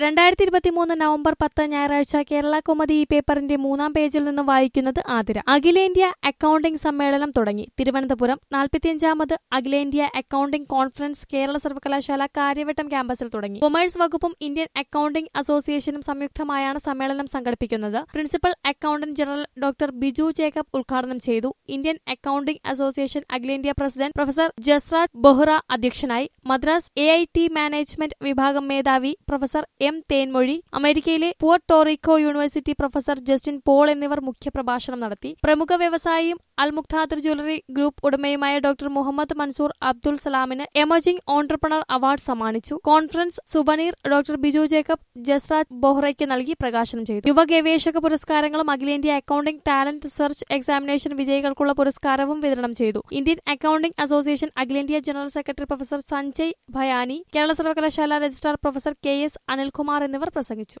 രണ്ടായിരത്തി ഇരുപത്തിമൂന്ന് നവംബർ പത്ത് ഞായറാഴ്ച കേരള കോമതി ഈ പേപ്പറിന്റെ മൂന്നാം പേജിൽ നിന്ന് വായിക്കുന്നത് ആതിര അഖിലേന്ത്യാ അക്കൌണ്ടിംഗ് സമ്മേളനം തുടങ്ങി തിരുവനന്തപുരം നാൽപ്പത്തിയഞ്ചാമത് അഖിലേന്ത്യാ അക്കൌണ്ടിംഗ് കോൺഫറൻസ് കേരള സർവകലാശാല കാര്യവട്ടം ക്യാമ്പസിൽ തുടങ്ങി കൊമേഴ്സ് വകുപ്പും ഇന്ത്യൻ അക്കൌണ്ടിംഗ് അസോസിയേഷനും സംയുക്തമായാണ് സമ്മേളനം സംഘടിപ്പിക്കുന്നത് principal accountant general doctor Biju Jacob ഉദ്ഘാടനം ചെയ്തു ഇന്ത്യൻ അക്കൌണ്ടിംഗ് അസോസിയേഷൻ അഖിലേന്ത്യാ പ്രസിഡന്റ് പ്രൊഫസർ ജസ്രാജ് ബൊഹ്റ അധ്യക്ഷനായി Madras A I T management വിഭാഗം മേധാവി പ്രൊഫസർ എം തേൻമൊഴി അമേരിക്കയിലെ Puerto Rico university professor Justin Paul എന്നിവർ മുഖ്യപ്രഭാഷണം നടത്തി പ്രമുഖ വ്യവസായിയും അൽ മുഖ്താദിർ ജ്വല്ലറി ഗ്രൂപ്പ് ഉടമയുമായ ഡോക്ടർ മുഹമ്മദ് മൻസൂർ അബ്ദുൾ സലാമിന് എമർജിംഗ് ഓൺട്രപ്രണർ അവാർഡ് സമ്മാനിച്ചു conference souvenir doctor Biju Jacob Jasraj ബൊഹ്റയ്ക്ക് നൽകി പ്രകാശനം ചെയ്തു യുവ ഗവേഷക പുരസ്കാരങ്ങളും അഖിലേന്ത്യാ അക്കൌണ്ടിംഗ് ടാലന്റ് സെർച്ച് എക്സാമിനേഷൻ വിജയികൾക്കുള്ള പുരസ്കാരവും വിതരണം ചെയ്തു ഇന്ത്യൻ അക്കൌണ്ടിംഗ് അസോസിയേഷൻ അഖിലേന്ത്യാ general secretary professor Sanjay Bhayani Kerala സർവകലാശാല registrar professor K S Anilkumar എന്നിവർ പ്രസംഗിച്ചു